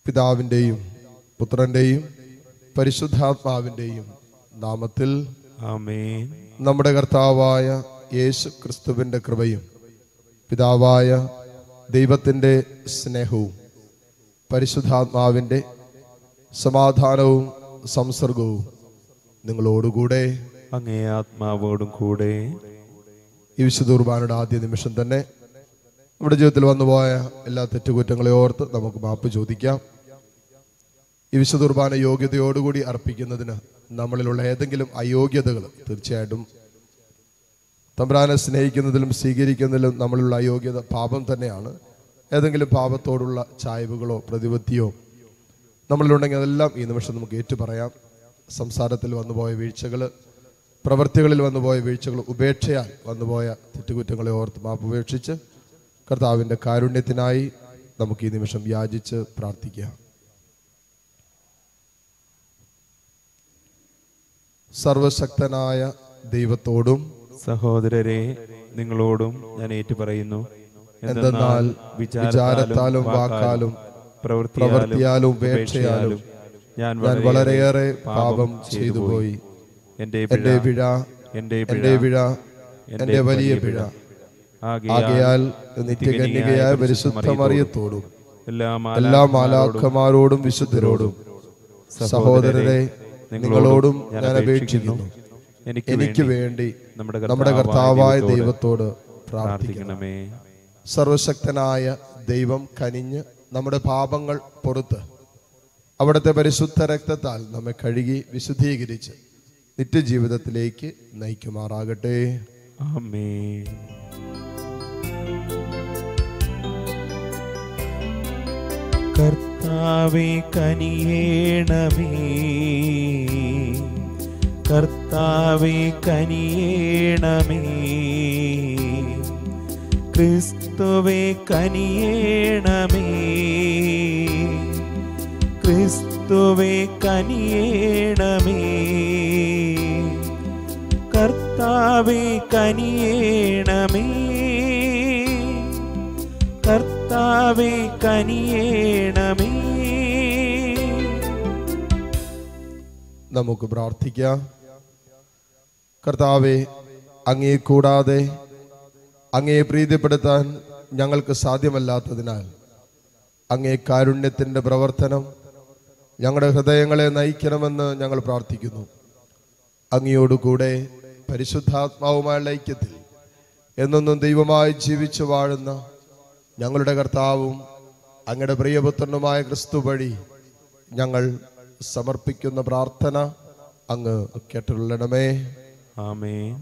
പിതാവിൻ്റെയും പുത്രൻ്റെയും പരിശുദ്ധാത്മാവിൻ്റെയും നാമത്തിൽ ആമേൻ നമ്മുടെ കർത്താവായ യേശു ക്രിസ്തുവിൻ്റെ കൃപയും പിതാവായ ദൈവത്തിൻ്റെ സ്നേഹവും പരിശുദ്ധാത്മാവിൻ്റെ സമാധാനവും സംസർഗവും നിങ്ങളോടുകൂടെ അങ്ങേ ആത്മാവോടും കൂടെ ഈ വിശുദ്ധ കുർബാനയുടെ ആദ്യ നിമിഷം തന്നെ നമ്മുടെ ജീവിതത്തിൽ വന്നുപോയ എല്ലാ തെറ്റുകുറ്റങ്ങളെ ഓർത്ത് നമുക്ക് മാപ്പ് ചോദിക്കാം ഈ വിശുദ്ധ കുർബാന യോഗ്യതയോടുകൂടി അർപ്പിക്കുന്നതിന് നമ്മളിലുള്ള ഏതെങ്കിലും അയോഗ്യതകൾ തീർച്ചയായിട്ടും തമ്പ്രാനെ സ്നേഹിക്കുന്നതിലും സ്വീകരിക്കുന്നതിലും നമ്മളിലുള്ള അയോഗ്യത പാപം തന്നെയാണ് ഏതെങ്കിലും പാപത്തോടുള്ള ചായ്വുകളോ പ്രതിപത്തിയോ നമ്മളിലുണ്ടെങ്കിൽ അതെല്ലാം ഈ നിമിഷം നമുക്ക് ഏറ്റുപറയാം സംസാരത്തിൽ വന്നുപോയ വീഴ്ചകൾ പ്രവൃത്തികളിൽ വന്നുപോയ വീഴ്ചകൾ ഉപേക്ഷയാൽ വന്നുപോയ തെറ്റുകുറ്റങ്ങളെ ഓർത്ത് മാപ്പ് ഉപേക്ഷിച്ച് കർത്താവിൻ്റെ കാരുണ്യത്തിനായി നമുക്ക് ഈ നിമിഷം യാചിച്ച് പ്രാർത്ഥിക്കാം സർവശക്തനായ ദൈവത്തോടും സഹോദരരെ നിങ്ങളോടും ഞാൻ ഏറ്റുപറയുന്നു എന്തെന്നാൽ വിചാരത്താലും വാക്കാലും പ്രവൃത്തിയാലും ഉപേക്ഷയാലും ഞാൻ ഞാൻ വളരെയേറെ പാപം ചെയ്തു പോയി എന്റെ എന്റെ പിഴ പിഴ എന്റെ എന്റെ പിഴ എന്റെ വലിയ പിഴ ആകയാൽ നിത്യകന്യകയായ പരിശുദ്ധ മറിയത്തോടും എല്ലാ എല്ലാ മാലാഖമാരോടും വിശുദ്ധരോടും സഹോദരരെ നിങ്ങളോടും ഞാൻ അപേക്ഷിക്കുന്നു എനിക്ക് വേണ്ടി നമ്മുടെ കർത്താവായ ദൈവത്തോട് പ്രാർത്ഥിക്കണം പ്രാർത്ഥിക്കണമേ സർവശക്തനായ ദൈവം കനിഞ്ഞ് നമ്മുടെ പാപങ്ങൾ പുറത്ത് അവിടുത്തെ പരിശുദ്ധ രക്തത്താൽ നമ്മെ കഴുകി വിശുദ്ധീകരിച്ച് നിത്യജീവിതത്തിലേക്ക് നയിക്കുമാറാകട്ടെ ആമേൻ കർത്താവെ കനിയേണമേ കർത്താവെ കനിയേണമേ ക്രിസ്തുവെ കനിയേണമേ ക്രിസ്തുവെ കനിയേണമേ കർത്താവെ കനിയേണമേ കർത്താവെ കനിയേണമേ നമുക്ക് പ്രാർത്ഥിക്കാം കർത്താവെ അങ്ങേ കൂടാതെ അങ്ങേ പ്രീതിപ്പെടുത്താൻ ഞങ്ങൾക്ക് സാധ്യമല്ലാത്തതിനാൽ അങ്ങേ കാരുണ്യത്തിൻ്റെ പ്രവർത്തനം ഞങ്ങളുടെ ഹൃദയങ്ങളെ നയിക്കണമെന്ന് ഞങ്ങൾ പ്രാർത്ഥിക്കുന്നു അങ്ങയോടുകൂടെ പരിശുദ്ധാത്മാവുമായുള്ള ഐക്യത്തിൽ എന്നൊന്നും ദൈവമായി ജീവിച്ചു വാഴുന്ന ഞങ്ങളുടെ കർത്താവും അങ്ങയുടെ പ്രിയപുത്രനുമായ ക്രിസ്തു വഴി ഞങ്ങൾ സമർപ്പിക്കുന്ന പ്രാർത്ഥന അങ്ങ് കേട്ടുകൊള്ളണമേ ആമേൻ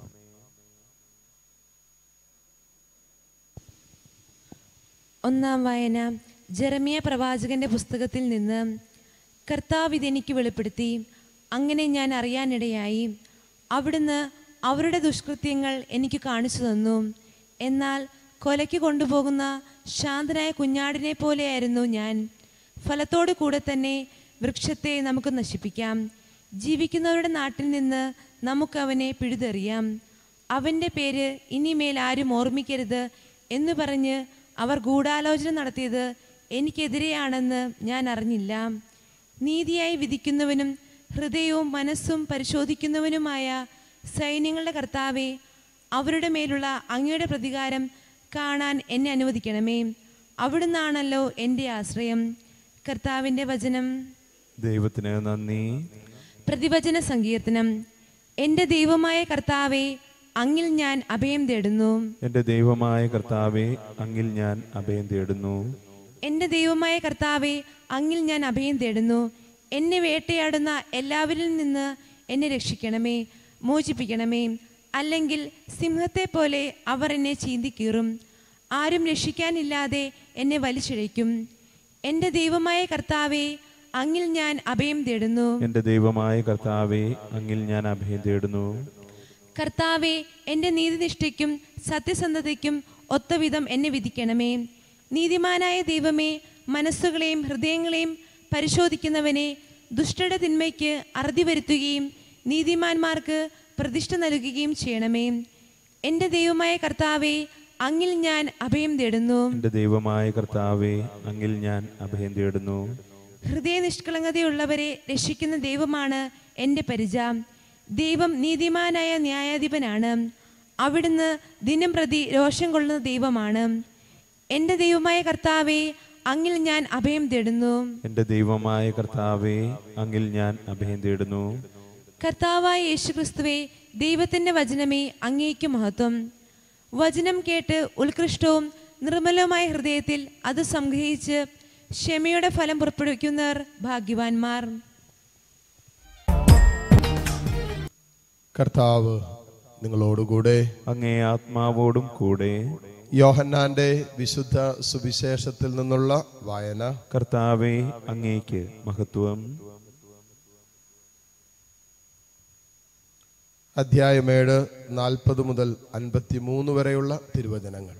ഒന്നാം വായന ജെറമിയ പ്രവാചകന്റെ പുസ്തകത്തിൽ നിന്ന് കർത്താവ് ഇതെനിക്ക് വെളിപ്പെടുത്തി അങ്ങനെ ഞാൻ അറിയാനിടയായി അവിടുന്ന് അവരുടെ ദുഷ്കൃത്യങ്ങൾ എനിക്ക് കാണിച്ചു തന്നു എന്നാൽ കൊലയ്ക്ക് കൊണ്ടുപോകുന്ന ശാന്തനായ കുഞ്ഞാടിനെ പോലെയായിരുന്നു ഞാൻ ഫലത്തോടു കൂടെ തന്നെ വൃക്ഷത്തെ നമുക്ക് നശിപ്പിക്കാം ജീവിക്കുന്നവരുടെ നാട്ടിൽ നിന്ന് നമുക്ക് അവനെ പിഴുതെറിയാം അവൻ്റെ പേര് ഇനിമേൽ ആരും ഓർമ്മിക്കരുത് എന്ന് പറഞ്ഞ് അവർ ഗൂഢാലോചന നടത്തിയത് എനിക്കെതിരെയാണെന്ന് ഞാൻ അറിഞ്ഞില്ല നീതിയായി വിധിക്കുന്നവനും ഹൃദയവും മനസ്സും പരിശോധിക്കുന്നവനുമായ സൈന്യങ്ങളുടെ കർത്താവെ അവരുടെ മേലുള്ള അങ്ങയുടെ പ്രതികാരം കാണാൻ എന്നെ അനുവദിക്കണമേ അവിടുന്നാണല്ലോ എൻ്റെ ആശ്രയം കർത്താവിൻ്റെ വചനം ദൈവത്തിന് നന്ദി പ്രതിവചന സങ്കീർത്തനം എൻ്റെ ദൈവമായ കർത്താവെ അങ്ങിൽ ഞാൻ അഭയം തേടുന്നു എൻ്റെ ദൈവമായ കർത്താവെ അങ്ങിൽ ഞാൻ അഭയം തേടുന്നു എൻ്റെ ദൈവമായ കർത്താവെ അങ്ങിൽ ഞാൻ അഭയം തേടുന്നു എന്നെ വേട്ടയാടുന്ന എല്ലാവരിൽ നിന്ന് എന്നെ രക്ഷിക്കണമേ മോചിപ്പിക്കണമേ അല്ലെങ്കിൽ സിംഹത്തെ പോലെ അവർ എന്നെ ചീന്തിക്കീറും ആരും രക്ഷിക്കാനില്ലാതെ എന്നെ വലിച്ചിഴയ്ക്കും എൻ്റെ ദൈവമായ കർത്താവെ അങ്ങിൽ ഞാൻ അഭയം തേടുന്നു എൻ്റെ ദൈവമായ കർത്താവെ അങ്ങിൽ ഞാൻ അഭയം തേടുന്നു കർത്താവെ എൻ്റെ നീതിനിഷ്ഠയ്ക്കും സത്യസന്ധതയ്ക്കും ഒത്തവിധം എന്നെ വിധിക്കണമേ നീതിമാനായ ദൈവമേ മനസ്സുകളെയും ഹൃദയങ്ങളെയും പരിശോധിക്കുന്നവനെ ദുഷ്ടയുടെ തിന്മയ്ക്ക് അറുതി വരുത്തുകയും നീതിമാന്മാർക്ക് പ്രതിഷ്ഠ നൽകുകയും ചെയ്യണമേ എൻ്റെ ദൈവമായ കർത്താവെ അങ്ങിൽ ഞാൻ അഭയം തേടുന്നു എന്റെ ദൈവമായ കർത്താവെ അങ്ങിൽ ഞാൻ അഭയം തേടുന്നു ഹൃദയ നിഷ്കളങ്കതയുള്ളവരെ രക്ഷിക്കുന്ന ദൈവമാണ് എൻ്റെ പരിച ദൈവം നീതിമാനായ ന്യായാധിപനാണ് അവിടുന്ന് ദിനം പ്രതി രോഷം കൊള്ളുന്ന ദൈവമാണ് എൻ്റെ ദൈവമായ കർത്താവെ അങ്ങിൽ ഞാൻ അഭയം തേടുന്നു എന്റെ ദൈവമായ കർത്താവെ അങ്ങിൽ ഞാൻ അഭയം തേടുന്നു കർത്താവായ യേശുക്രിസ്തുവെ ദൈവത്തിൻ്റെ വചനമേ അങ്ങേക്ക് മഹത്വം വചനം കേട്ട് ഉത്കൃഷ്ടവും നിർമ്മലവുമായ ഹൃദയത്തിൽ അത് സംഗ്രഹിച്ച് ക്ഷമയുടെ ഫലം പുറപ്പെടുവിക്കുന്നവർ ഭാഗ്യവാന്മാർ കർത്താവ് നിങ്ങളോടുകൂടെ അങ്ങേ ആത്മാവോടും കൂടെ യോഹന്നാന്റെ വിശുദ്ധ സുവിശേഷത്തിൽ നിന്നുള്ള വായന കർത്താവെ അങ്ങേക്ക് മഹത്വം അധ്യായം ഏഴ് നാൽപ്പത് മുതൽ അൻപത്തിമൂന്ന് വരെയുള്ള തിരുവചനങ്ങൾ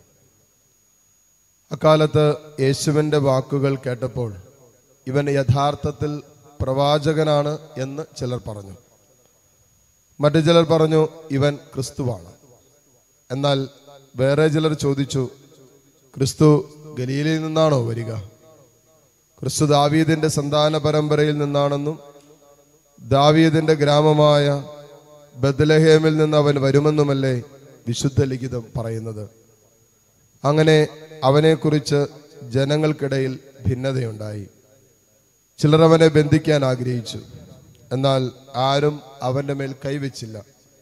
അക്കാലത്ത് യേശുവിൻ്റെ വാക്കുകൾ കേട്ടപ്പോൾ ഇവൻ യഥാർത്ഥത്തിൽ പ്രവാചകനാണ് എന്ന് ചിലർ പറഞ്ഞു മറ്റു ചിലർ പറഞ്ഞു ഇവൻ ക്രിസ്തുവാണ് എന്നാൽ വേറെ ചിലർ ചോദിച്ചു ക്രിസ്തു ഗലീലയിൽ നിന്നാണോ വരിക ക്രിസ്തു ദാവീദിന്റെ സന്താന പരമ്പരയിൽ നിന്നാണെന്നും ദാവീദിന്റെ ഗ്രാമമായ ബദ്ലഹേമിൽ നിന്ന് അവൻ വരുമെന്നുമല്ലേ വിശുദ്ധ ലിഖിതം പറയുന്നത് അങ്ങനെ അവനെക്കുറിച്ച് ജനങ്ങൾക്കിടയിൽ ഭിന്നതയുണ്ടായി ചിലർ അവനെ ബന്ധിക്കാൻ ആഗ്രഹിച്ചു എന്നാൽ ആരും അവന്റെ മേൽ കൈവച്ചില്ല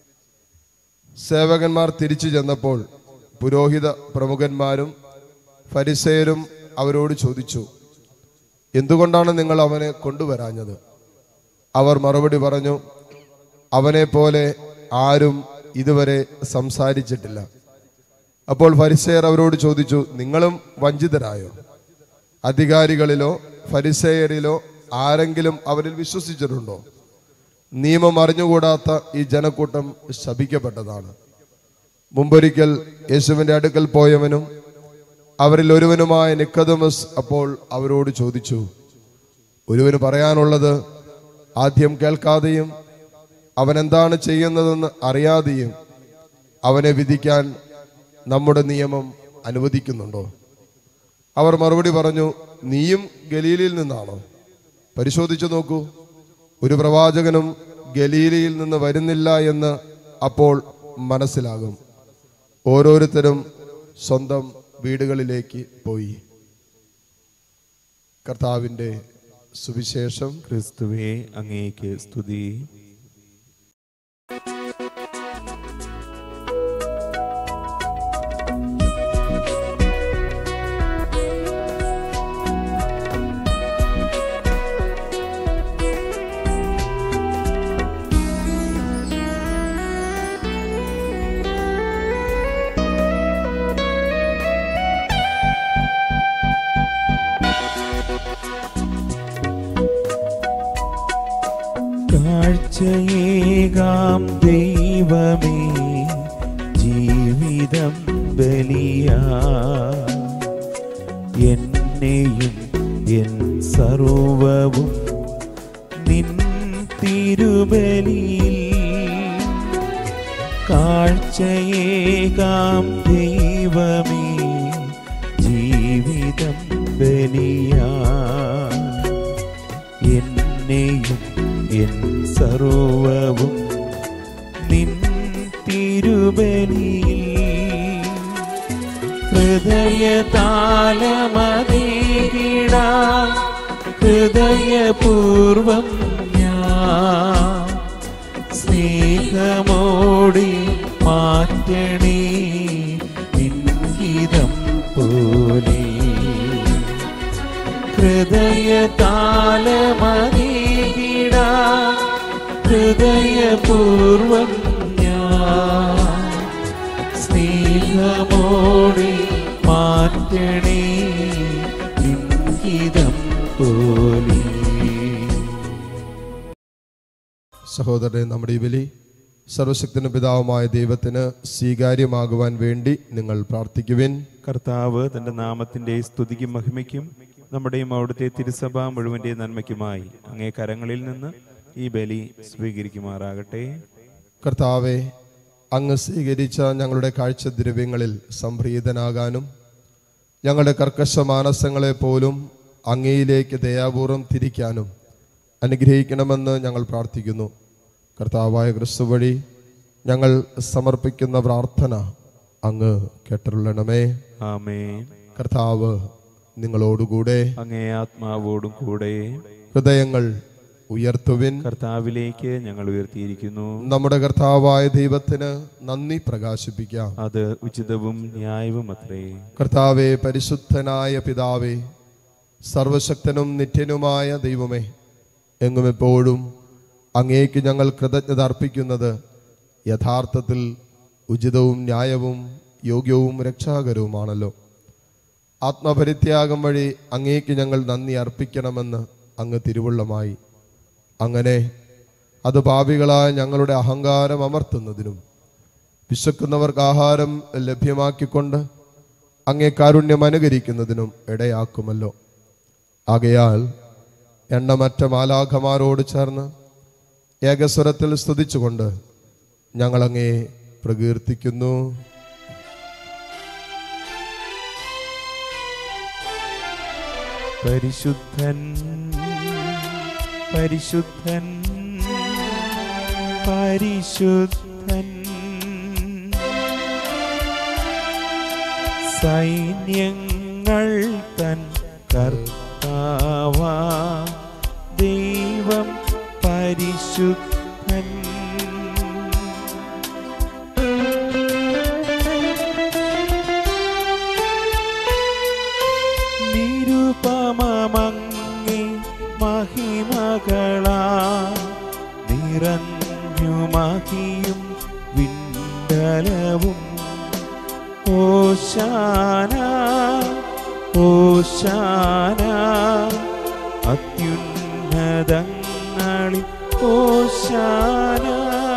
സേവകന്മാർ തിരിച്ചു ചെന്നപ്പോൾ പുരോഹിത പ്രമുഖന്മാരും ഫരിസേരും അവരോട് ചോദിച്ചു എന്തുകൊണ്ടാണ് നിങ്ങൾ അവനെ കൊണ്ടുവരാഞ്ഞത് അവർ മറുപടി പറഞ്ഞു അവനെ പോലെ ആരും ഇതുവരെ സംസാരിച്ചിട്ടില്ല അപ്പോൾ ഫരിസേയർ അവരോട് ചോദിച്ചു നിങ്ങളും വഞ്ചിതരായോ അധികാരികളിലോ ഫരിസേയരിലോ ആരെങ്കിലും അവരിൽ വിശ്വസിച്ചിട്ടുണ്ടോ നിയമം അറിഞ്ഞുകൂടാത്ത ഈ ജനക്കൂട്ടം ശപിക്കപ്പെട്ടതാണ് മുമ്പൊരിക്കൽ യേശുവിന്റെ അടുക്കൽ പോയവനും അവരിൽ ഒരുവനുമായ നിക്കതമസ് അപ്പോൾ അവരോട് ചോദിച്ചു ഒരുവന് പറയാനുള്ളത് ആദ്യം കേൾക്കാതെയും അവൻ എന്താണ് ചെയ്യുന്നതെന്ന് അറിയാതെയും അവനെ വിധിക്കാൻ നമ്മുടെ നിയമം അനുവദിക്കുന്നുണ്ടോ അവർ മറുപടി പറഞ്ഞു നീയും ഗലീലയിൽ നിന്നാണോ പരിശോധിച്ചു നോക്കൂ ഒരു പ്രവാചകനും ഗലീലയിൽ നിന്ന് വരുന്നില്ല എന്ന് അപ്പോൾ മനസ്സിലാകും ഓരോരുത്തരും സ്വന്തം വീടുകളിലേക്ക് പോയി കർത്താവിൻ്റെ സുവിശേഷം ക്രിസ്തുവെ അങ്ങേക്ക് സ്തുതി കാഴ്ചയേകാം ദൈവമേ ജീവിതം ബലിയാ എന്നെയും എൻ സർവവും നിൻ തിരുബലിയിൽ കാഴ്ചയേകാം ദൈവമേ ജീവിതം ബലിയാ എന്നെയും എൻ സർവവും നിൻ തിരുബലിയിൽ ഹൃദയതാലമതീകിടാ ഹൃദയപൂർവം ഞാൻ സ്നേഹമോടി മാറ്റണേ നിൻഹിതം പോലെ ഹൃദയതാലമതീകിടാ ഹൃദയപൂർവം ഞാൻ സ്നേഹമോടെ മാറ്റണേ ലിംഗിതം പോലെ സഹോദരനെ നമ്മുടെ ഈ ബലി സർവശക്തനും പിതാവുമായ ദൈവത്തിന് സ്വീകാര്യമാകുവാൻ വേണ്ടി നിങ്ങൾ പ്രാർത്ഥിക്കുവിൻ കർത്താവ് തന്റെ നാമത്തിന്റെ സ്തുതിക്കും മഹിമയ്ക്കും നമ്മുടെയും അവിടുത്തെ തിരുസഭ മുഴുവന്റെ നന്മയ്ക്കുമായി അങ്ങേ കരങ്ങളിൽ നിന്ന് ഈ ബലി സ്വീകരിക്കുമാറാകട്ടെ കർത്താവെ അങ്ങ് സ്വീകരിച്ച ഞങ്ങളുടെ കാഴ്ചദ്രവ്യങ്ങളിൽ സംപ്രീതനാകാനും ഞങ്ങളുടെ കർക്കശ മാനസങ്ങളെ പോലും അങ്ങയിലേക്ക് ദയാപൂർവം തിരിക്കാനും അനുഗ്രഹിക്കണമെന്ന് ഞങ്ങൾ പ്രാർത്ഥിക്കുന്നു കർത്താവായ ക്രിസ്തു വഴി ഞങ്ങൾ സമർപ്പിക്കുന്ന പ്രാർത്ഥന അങ്ങ് കേട്ടരുള്ളണമേ ആമേൻ കർത്താവ് നിങ്ങളോടുകൂടെ അങ്ങേ ആത്മാവോടും കൂടെ ഹൃദയങ്ങൾ ഉയർത്തുവിൻ കർത്താവിലേക്ക് ഞങ്ങൾ ഉയർത്തിയിരിക്കുന്നു നമ്മുടെ കർത്താവായ ദൈവത്തിന് നന്ദി പ്രകാശിപ്പിക്കാം അത് ഉചിതവും ന്യായവും അത്രേ കർത്താവെ പരിശുദ്ധനായ പിതാവേ സർവശക്തനും നിത്യനുമായ ദൈവമേ എങ്ങും എപ്പോഴും അങ്ങേക്ക് ഞങ്ങൾ കൃതജ്ഞത അർപ്പിക്കുന്നത് യഥാർത്ഥത്തിൽ ഉചിതവും ന്യായവും യോഗ്യവും രക്ഷാകരവുമാണല്ലോ ആത്മപരിത്യാഗം വഴി അങ്ങേക്ക് ഞങ്ങൾ നന്ദി അർപ്പിക്കണമെന്ന് അങ്ങ് തിരുവുള്ളമായി അങ്ങനെ അത് പാപികളായ ഞങ്ങളുടെ അഹങ്കാരം അമർത്തുന്നതിനും വിശക്കുന്നവർക്ക് ആഹാരം ലഭ്യമാക്കിക്കൊണ്ട് അങ്ങേ കാരുണ്യം അനുകരിക്കുന്നതിനും ഇടയാക്കുമല്ലോ ആകയാൽ എണ്ണമറ്റ മാലാഖമാരോട് ചേർന്ന് ഏകസ്വരത്തിൽ സ്തുതിച്ചുകൊണ്ട് ഞങ്ങളങ്ങേ പ്രകീർത്തിക്കുന്നു പരിശുദ്ധൻ പരിശുദ്ധൻ പരിശുദ്ധൻ സൈന്യങ്ങൾ തൻ കർത്താവ ദൈവം പരിശുദ്ധൻ നിരുപമങ്ങി മഹിമകളാ നിറഞ്ഞു മഹിയും വിണ്ടലവും ഓശാന ഓശാന അത്യുന്നതങ്ങളിൽ ഓശാന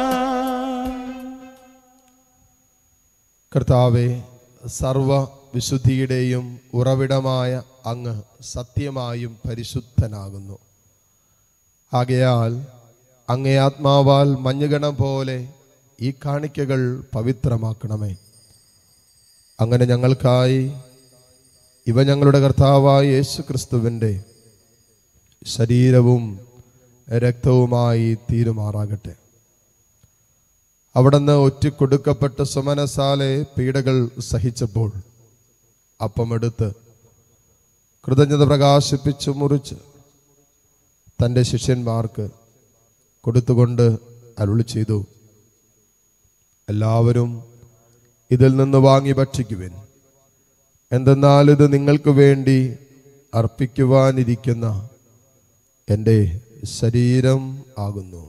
കർത്താവെ സർവ വിശുദ്ധിയുടെയും ഉറവിടമായ അങ്ങ് സത്യമായും പരിശുദ്ധനാകുന്നു ആകയാൽ അങ്ങേ ആത്മാവാൽ മഞ്ഞുകണം പോലെ ഈ കാണിക്കകൾ പവിത്രമാക്കണമേ അങ്ങനെ ഞങ്ങൾക്കായി ഇവ ഞങ്ങളുടെ കർത്താവായ യേശു ക്രിസ്തുവിൻ്റെ ശരീരവും രക്തവുമായി തീരുമാറാകട്ടെ അവിടുന്ന് ഒറ്റിക്കൊടുക്കപ്പെട്ട സുമനസാലെ പീഡകൾ സഹിച്ചപ്പോൾ അപ്പമെടുത്ത് കൃതജ്ഞത പ്രകാശിപ്പിച്ചു മുറിച്ച് തൻ്റെ ശിഷ്യന്മാർക്ക് കൊടുത്തുകൊണ്ട് അരുളി ചെയ്തു എല്ലാവരും ഇതിൽ നിന്ന് വാങ്ങി ഭക്ഷിക്കുവിൻ എന്തെന്നാൽ ഇത് നിങ്ങൾക്ക് വേണ്ടി അർപ്പിക്കുവാനിരിക്കുന്ന എൻ്റെ ശരീരം ആകുന്നു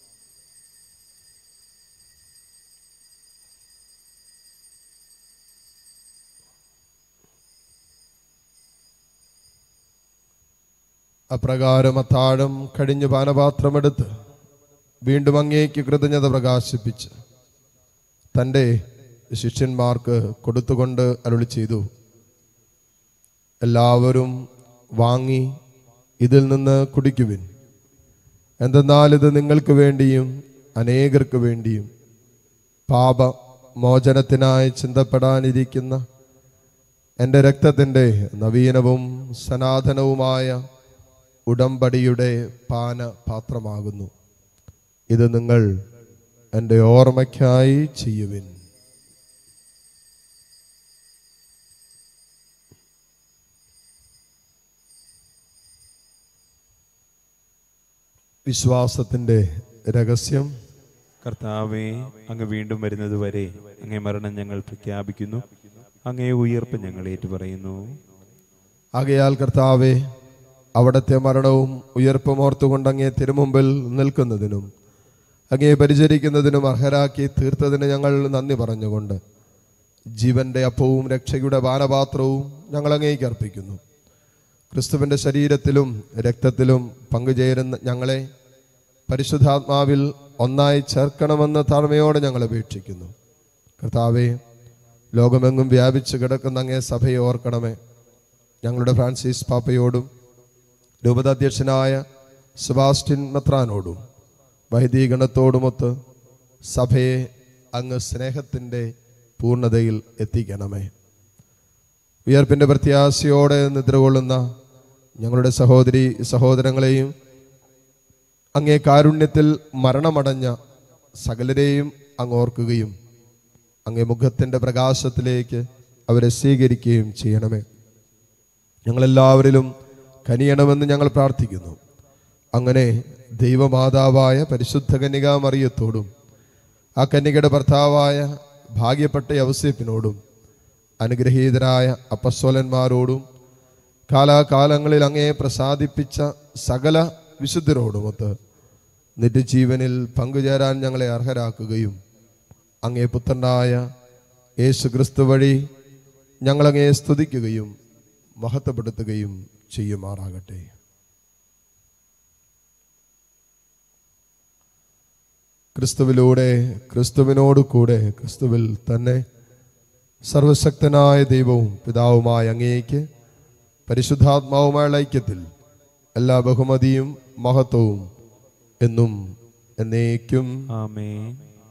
അപ്രകാരം അത്താഴം കഴിഞ്ഞ് പാനപാത്രമെടുത്ത് വീണ്ടും അങ്ങേക്ക് കൃതജ്ഞത പ്രകാശിപ്പിച്ച് തൻ്റെ ശിഷ്യന്മാർക്ക് കൊടുത്തുകൊണ്ട് അരുളി ചെയ്തു എല്ലാവരും വാങ്ങി ഇതിൽ നിന്ന് കുടിക്കുവിൻ എന്തെന്നാൽ ഇത് നിങ്ങൾക്ക് വേണ്ടിയും അനേകർക്ക് വേണ്ടിയും പാപ മോചനത്തിനായി ചിന്തപ്പെടാനിരിക്കുന്ന എൻ്റെ രക്തത്തിൻ്റെ നവീനവും സനാതനവുമായ ഉടമ്പടിയുടെ പാന പാത്രമാകുന്നു ഇത് നിങ്ങൾ എൻ്റെ ഓർമ്മയ്ക്കായി ചെയ്യുവിൻ വിശ്വാസത്തിൻ്റെ രഹസ്യം കർത്താവെ അങ്ങ് വീണ്ടും വരുന്നത് വരെ അങ്ങേ മരണം ഞങ്ങൾ പ്രഖ്യാപിക്കുന്നു അങ്ങേ ഉയർപ്പ് ഞങ്ങൾ ഏറ്റുപറയുന്നു ആകയാൽ കർത്താവെ അവിടത്തെ മരണവും ഉയർപ്പും ഓർത്തുകൊണ്ട് അങ്ങേ തിരുമുമ്പിൽ നിൽക്കുന്നതിനും അങ്ങേ പരിചരിക്കുന്നതിനും അർഹരാക്കി തീർത്തതിന് ഞങ്ങൾ നന്ദി പറഞ്ഞുകൊണ്ട് ജീവന്റെ അപ്പവും രക്ഷയുടെ പാനപാത്രവും ഞങ്ങൾ അങ്ങേക്ക് അർപ്പിക്കുന്നു ക്രിസ്തുവിൻ്റെ ശരീരത്തിലും രക്തത്തിലും പങ്കുചേരുന്ന ഞങ്ങളെ പരിശുദ്ധാത്മാവിൽ ഒന്നായി ചേർക്കണമെന്ന് താഴ്മയോടെ ഞങ്ങൾ അപേക്ഷിക്കുന്നു കർത്താവെ ലോകമെങ്ങും വ്യാപിച്ചു കിടക്കുന്ന അങ്ങേ സഭയെ ഓർക്കണമേ ഞങ്ങളുടെ ഫ്രാൻസിസ് പാപ്പയോടും രൂപതാധ്യക്ഷനായ സെബാസ്റ്റ്യൻ മെത്രാനോടും വൈദികണത്തോടുമൊത്ത് സഭയെ അങ്ങ് സ്നേഹത്തിൻ്റെ പൂർണ്ണതയിൽ എത്തിക്കണമേ ഉയർപ്പിൻ്റെ പ്രത്യാശയോടെ നിദ്രകൊള്ളുന്ന ഞങ്ങളുടെ സഹോദരി സഹോദരങ്ങളെയും അങ്ങേ കാരുണ്യത്തിൽ മരണമടഞ്ഞ സകലരെയും അങ്ങ് ഓർക്കുകയും അങ്ങേ മുഖത്തിൻ്റെ പ്രകാശത്തിലേക്ക് അവരെ സ്വീകരിക്കുകയും ചെയ്യണമേ ഞങ്ങളെല്ലാവരിലും കനിയണമെന്ന് ഞങ്ങൾ പ്രാർത്ഥിക്കുന്നു അങ്ങനെ ദൈവമാതാവായ പരിശുദ്ധ കന്യകാ മറിയത്തോടും ആ കന്യകയുടെ ഭർത്താവായ ഭാഗ്യപ്പെട്ട യവസേപ്പിനോടും അനുഗ്രഹീതരായ അപ്പസ്വലന്മാരോടും കാലാകാലങ്ങളിൽ അങ്ങയെ പ്രസാദിപ്പിച്ച സകല വിശുദ്ധരോടുമൊത്ത് നിത്യജീവനിൽ പങ്കുചേരാൻ ഞങ്ങളെ അർഹരാക്കുകയും അങ്ങേ പുത്രനായ യേശു ക്രിസ്തു വഴി ഞങ്ങളങ്ങയെ സ്തുതിക്കുകയും മഹത്വപ്പെടുത്തുകയും ചെയ്യുമാറാകട്ടെ ക്രിസ്തുവിലൂടെ ക്രിസ്തുവിനോട് കൂടെ ക്രിസ്തുവിൽ തന്നെ സർവശക്തനായ ദൈവവും പിതാവുമായ അങ്ങേക്ക് പരിശുദ്ധാത്മാവുമായുള്ള ഐക്യത്തിൽ എല്ലാ ബഹുമതിയും മഹത്വവും എന്നും എന്നേക്കും ആമേൻ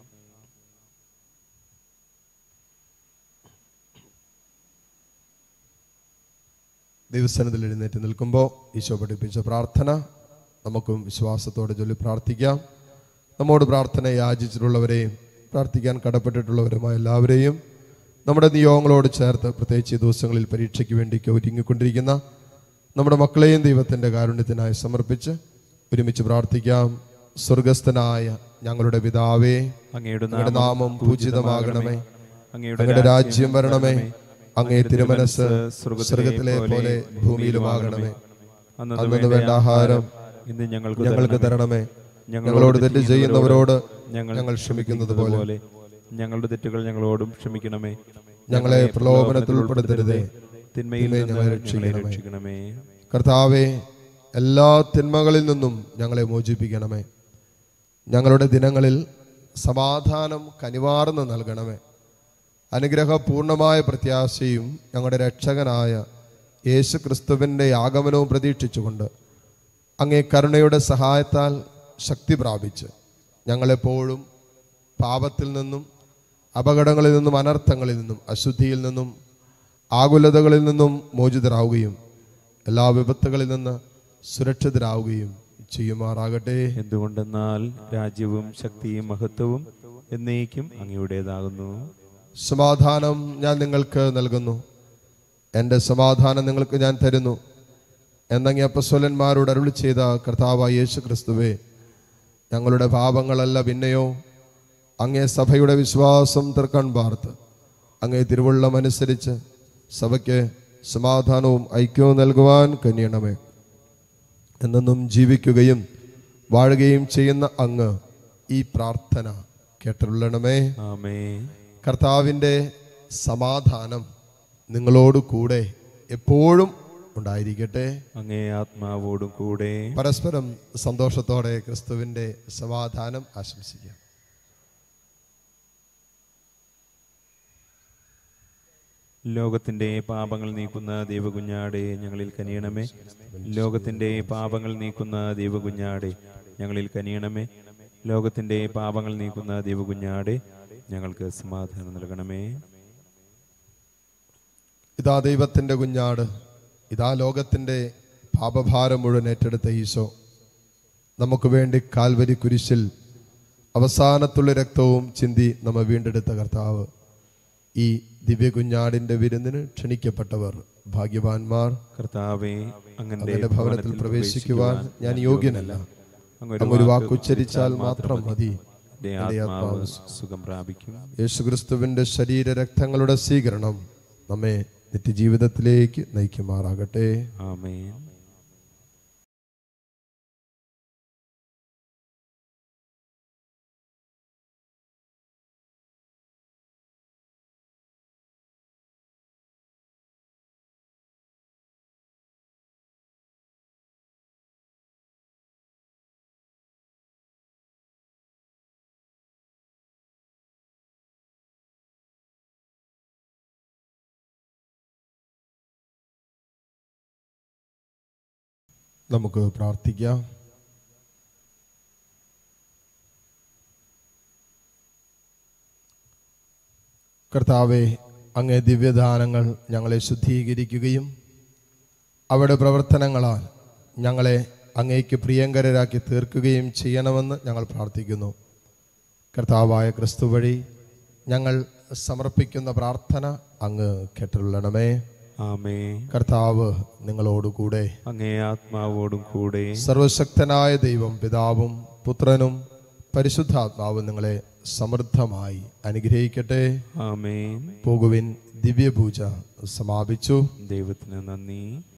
ദൈവസ്ഥാനത്തിൽ എഴുന്നേറ്റ് നിൽക്കുമ്പോൾ ഈശോ പഠിപ്പിച്ച പ്രാർത്ഥന നമുക്കും വിശ്വാസത്തോടെ ചൊല്ലി പ്രാർത്ഥിക്കാം നമ്മോട് പ്രാർത്ഥന യാചിച്ചിട്ടുള്ളവരെയും പ്രാർത്ഥിക്കാൻ കടപ്പെട്ടിട്ടുള്ളവരുമായ എല്ലാവരെയും നമ്മുടെ നിയോഗങ്ങളോട് ചേർത്ത് പ്രത്യേകിച്ച് ഈ ദിവസങ്ങളിൽ പരീക്ഷയ്ക്ക് വേണ്ടി ഒരുങ്ങിക്കൊണ്ടിരിക്കുന്ന നമ്മുടെ മക്കളെയും ദൈവത്തിൻ്റെ കാരുണ്യത്തിനായി സമർപ്പിച്ച് ഒരുമിച്ച് പ്രാർത്ഥിക്കാം സ്വർഗസ്ഥനായ ഞങ്ങളുടെ പിതാവേ അങ്ങയുടെ അങ്ങയുടെ നാമം പൂജിതമാകണമേ അങ്ങയുടെ അങ്ങയുടെ രാജ്യം വരണമേ അങ്ങേ തിരുമനസ് സ്വർഗത്തിലെ പോലെ ഭൂമിയിലുമാകണമേ അന്നു വേണ്ട ആഹാരം ഇന്ന് ഞങ്ങൾക്ക് ഞങ്ങൾക്ക് തരണമേ. തരണമേ ഞങ്ങളോട് തെറ്റ് ചെയ്യുന്നവരോട് ഞങ്ങൾ ഞങ്ങൾ ക്ഷമിക്കുന്നത് പോലെ ഞങ്ങളുടെ തെറ്റുകൾ ഞങ്ങളോടും ക്ഷമിക്കണമേ ഞങ്ങളെ പ്രലോഭനത്തിൽ ഉൾപ്പെടുത്തരുതേ തിന്മയിൽ തിന്മയിൽ നിന്ന് ഞങ്ങളെ ഞങ്ങളെ രക്ഷിക്കണമേ. രക്ഷിക്കണമേ കർത്താവെ എല്ലാ തിന്മകളിൽ നിന്നും ഞങ്ങളെ മോചിപ്പിക്കണമേ ഞങ്ങളുടെ ദിനങ്ങളിൽ സമാധാനം കനിവാർന്ന് നൽകണമേ അനുഗ്രഹപൂർണമായ പ്രത്യാശയും ഞങ്ങളുടെ രക്ഷകനായ യേശു ക്രിസ്തുവിൻ്റെ ആഗമനവും പ്രതീക്ഷിച്ചുകൊണ്ട് അങ്ങേ കരുണയുടെ സഹായത്താൽ ശക്തി പ്രാപിച്ച് ഞങ്ങളെപ്പോഴും പാപത്തിൽ നിന്നും അപകടങ്ങളിൽ നിന്നും അനർത്ഥങ്ങളിൽ നിന്നും അശുദ്ധിയിൽ നിന്നും ആകുലതകളിൽ നിന്നും മോചിതരാവുകയും എല്ലാ വിപത്തുകളിൽ നിന്ന് സുരക്ഷിതരാവുകയും ചെയ്യുമാറാകട്ടെ എന്തുകൊണ്ടെന്നാൽ രാജ്യവും ശക്തിയും മഹത്വവും എന്നേക്കും അങ്ങയുടേതാകുന്നു സമാധാനം ഞാൻ നിങ്ങൾക്ക് നൽകുന്നു എൻ്റെ സമാധാനം നിങ്ങൾക്ക് ഞാൻ തരുന്നു എന്നങ്ങി അപ്പസ്വലന്മാരോട് അരുളി ചെയ്ത കർത്താവായ യേശു ക്രിസ്തുവേ ഞങ്ങളുടെ പാപങ്ങളല്ല പിന്നെയോ അങ്ങേ സഭയുടെ വിശ്വാസം തീർക്കാൻ പാർത്ത് അങ്ങേ തിരുവുള്ളമനുസരിച്ച് സഭയ്ക്ക് സമാധാനവും ഐക്യവും നൽകുവാൻ കനിയണമേ എന്നെന്നും ജീവിക്കുകയും വാഴുകയും ചെയ്യുന്ന അങ്ങ് ഈ പ്രാർത്ഥന കേട്ടുള്ളണമേ ആമേ കർത്താവിൻ്റെ സമാധാനം നിങ്ങളോട് കൂടെ എപ്പോഴും ഉണ്ടായിരിക്കട്ടെ അങ്ങേ ആത്മാവോടും കൂടെ പരസ്പരം സന്തോഷത്തോടെ ക്രിസ്തുവിൻ്റെ സമാധാനം ആശംസിക്കാം ലോകത്തിന്റെ പാപങ്ങൾ നീക്കുന്ന ദൈവകുഞ്ഞാടെ ഞങ്ങളിൽ കനിയണമേ ലോകത്തിന്റെ പാപങ്ങൾ നീക്കുന്ന ദൈവകുഞ്ഞാടെ ഞങ്ങളിൽ കനിയണമേ ലോകത്തിന്റെ പാപങ്ങൾ നീക്കുന്ന ദൈവകുഞ്ഞാടെ ഞങ്ങൾക്ക് സമാധാനം നൽകണമേ ഇതാ ദൈവത്തിൻ്റെ കുഞ്ഞാട് ഇതാ ലോകത്തിൻ്റെ പാപഭാരം മുഴുവൻ ഏറ്റെടുത്ത ഈശോ നമുക്ക് വേണ്ടി കാൽവരി കുരിശിൽ അവസാനത്തുള്ള രക്തവും ചിന്തി നമ്മെ വീണ്ടെടുത്ത കർത്താവ് ഈ ദിവ്യ കുഞ്ഞാടിൻ്റെ വിരുന്നിന് ക്ഷണിക്കപ്പെട്ടവർ ഭാഗ്യവാന്മാർ കർത്താവെ അങ്ങയുടെ ഭവനത്തിൽ പ്രവേശിക്കുവാൻ ഞാൻ യോഗ്യനല്ല അങ്ങൊരു വാക്ക് ഉച്ചരിച്ചാൽ മാത്രം മതി എന്റെ എന്റെ ആത്മാവ് ആത്മാവ് സുഖം പ്രാപിക്കും യേശുക്രിസ്തുവിന്റെ ശരീര രക്തങ്ങളുടെ സ്വീകരണം നമ്മെ നിത്യജീവിതത്തിലേക്ക് നയിക്കുമാറാകട്ടെ ആമേൻ നമുക്ക് പ്രാർത്ഥിക്കാം കർത്താവെ അങ്ങേ ദിവ്യദാനങ്ങൾ ഞങ്ങളെ ശുദ്ധീകരിക്കുകയും അവിടെ പ്രവർത്തനങ്ങളാൽ ഞങ്ങളെ അങ്ങേക്ക് പ്രിയങ്കരരാക്കി തീർക്കുകയും ചെയ്യണമെന്ന് ഞങ്ങൾ പ്രാർത്ഥിക്കുന്നു കർത്താവായ ക്രിസ്തു വഴി ഞങ്ങൾ സമർപ്പിക്കുന്ന പ്രാർത്ഥന അങ്ങ് കേട്ടുള്ളണമേ ആമേ കർത്താവ് നിങ്ങളോടുകൂടെ അങ്ങേ ആത്മാവോടും കൂടെ സർവശക്തനായ ദൈവം പിതാവും പുത്രനും പരിശുദ്ധാത്മാവും നിങ്ങളെ സമൃദ്ധമായി അനുഗ്രഹിക്കട്ടെ ആമേൻ പോകുവിൻ ദിവ്യപൂജ സമാപിച്ചു ദൈവത്തിന് നന്ദി